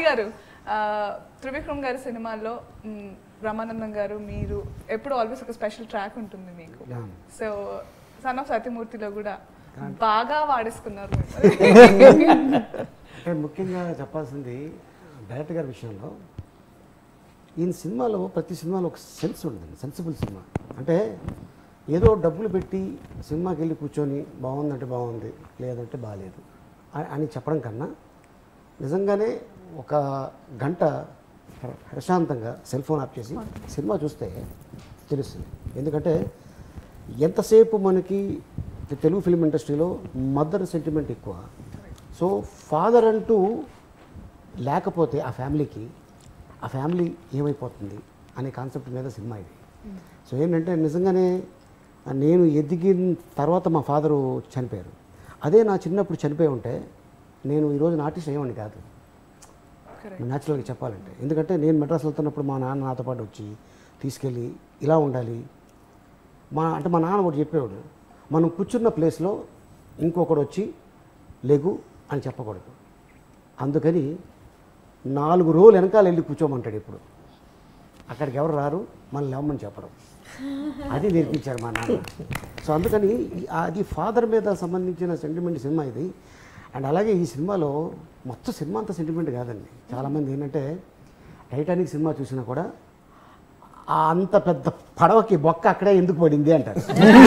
గారు ఆ, త్రివిక్రమ్ గారి సినిమాల్లో మ్, బ్రహ్మానందం గారు మీరు ఎప్పుడు ఆల్వేస్ ఒక స్పెషల్ ట్రాక్ ఉంటుంది మీకు Yeah. సో సన్ ఆఫ్ సత్యమూర్తిలో కూడా బాగా వాడేసుకున్నారు మిమ్మల్ని. అంటే ముఖ్యంగా చెప్పాల్సింది డైరెక్టర్ గారి విషయంలో ఈయన సినిమాలో ప్రతి సినిమాలో ఒక సెన్స్ ఉంటుంది సెన్సిబుల్ సినిమా అంటే ఏదో డబ్బులు పెట్టి సినిమాకి వెళ్ళి కూర్చొని బాగుందంటే బాగుంది లేదంటే బాగాలేదు అని- అని చెప్పడం కన్నా నిజంగానే ఒక గంట ప్ర- ప్రశాంతంగా సెల్ ఫోన్ ఆఫ్ చేసి సినిమా చూస్తే తెలుస్తుంది ఎందుకంటే ఎంతసేపు మనకి తెలుగు ఫిల్మ్ ఇండస్ట్రీలో మదర్ సెంటిమెంట్ ఎక్కువ సో ఫాదర్ అంటూ లేకపోతే ఆ ఫ్యామిలీకి ఆ ఫ్యామిలీ ఏమైపోతుంది అనే కాన్సెప్ట్ మీద సినిమా ఇది సో ఏంటంటే నిజంగానే నేను ఎదిగిన తర్వాత మా ఫాదరు చనిపోయారు అదే నా చిన్నప్పుడు చనిపోయి ఉంటే నేను ఈరోజు ఆర్టిస్ట్ అయ్యేవాడిని కాదు Correct. న్యాచురల్గా చెప్పాలంటే ఎందుకంటే నేను మెడ్రాస్ వెళ్తున్నప్పుడు మా నాన్న నాతో పాటు వచ్చి తీసుకెళ్ళి ఇలా ఉండాలి మా అంటే మా నాన్న ఒకటి చెప్పేవాడు మనం కూర్చున్న ప్లేస్లో ఇంకొకడు వచ్చి లెగు అని చెప్పకూడదు అందుకని నాలుగు రోజులు వెనకాల వెళ్ళి కూర్చోమంటాడు ఇప్పుడు అక్కడికి ఎవరు రారు మనం లేవమని చెప్పడం అది నేర్పించారు మా నాన్న సో అందుకని ఈ- అది ఫాదర్ మీద సంబంధించిన సెంటిమెంట్ సినిమా ఇది అండ్ అలాగే ఈ సినిమాలో మొత్తం సినిమా అంత సెంటిమెంట్ కాదండి చాలామంది ఏంటంటే టైటానిక్ సినిమా చూసినా కూడా ఆ అంత పెద్ద పడవకి బొక్క అక్కడే ఎందుకు పడింది అంటారు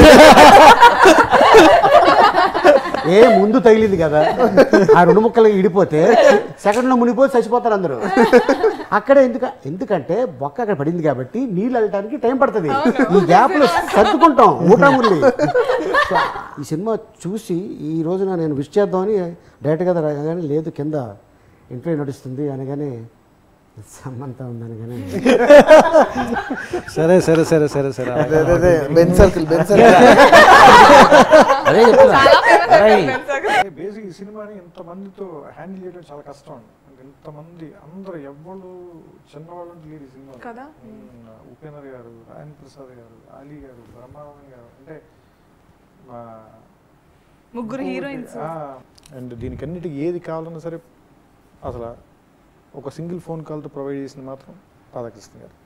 ఏ ముందు తగిలింది కదా ఆ రెండు ముక్కలు ఇడిపోతే సెకండ్లో మునిగిపోతే చచ్చిపోతారు అందరూ అక్కడే ఎందుక ఎందుకంటే బొక్క అక్కడ పడింది కాబట్టి నీళ్ళు వెళ్ళడానికి టైం పడుతుంది ఈ గ్యాప్లో సర్దుకుంటాం ఊటాముల్లి సో ఈ సినిమా చూసి ఈ రోజున నేను విష్ చేద్దామని డైరెక్ట్ కదా రాగానే లేదు కింద ఇంటర్వ్యూ నడుస్తుంది అనగానే సమంత ఉందనగానే సరే సరే సరే సరే సరే అదే అదే అదే బెన్ సర్కిల్ బెన్ సర్కిల్ అదే చెప్తున్నా. చాలా famous అరేయ్, అయిపోయింది బేసిక్ ఈ సినిమాని ఇంతమందితో హ్యాండిల్ చేయడం చాలా కష్టం అండి అంటే ఇంతమంది అందరూ ఎవ్వరు చిన్నవాళ్ళు అంటే లేరు ఈ సినిమా కదా? ఉపేంద్ర గారు రాయన్ ప్రసాద్ గారు అలీ గారు బ్రహ్మానందం గారు అంటే మా ముగ్గురు హీరోయిన్స్ అండ్ దీనికి అన్నిటికీ ఏది కావాలన్నా సరే అసలు ఒక సింగిల్ ఫోన్ కాల్తో ప్రొవైడ్ చేసింది మాత్రం రాధాకృష్ణ గారు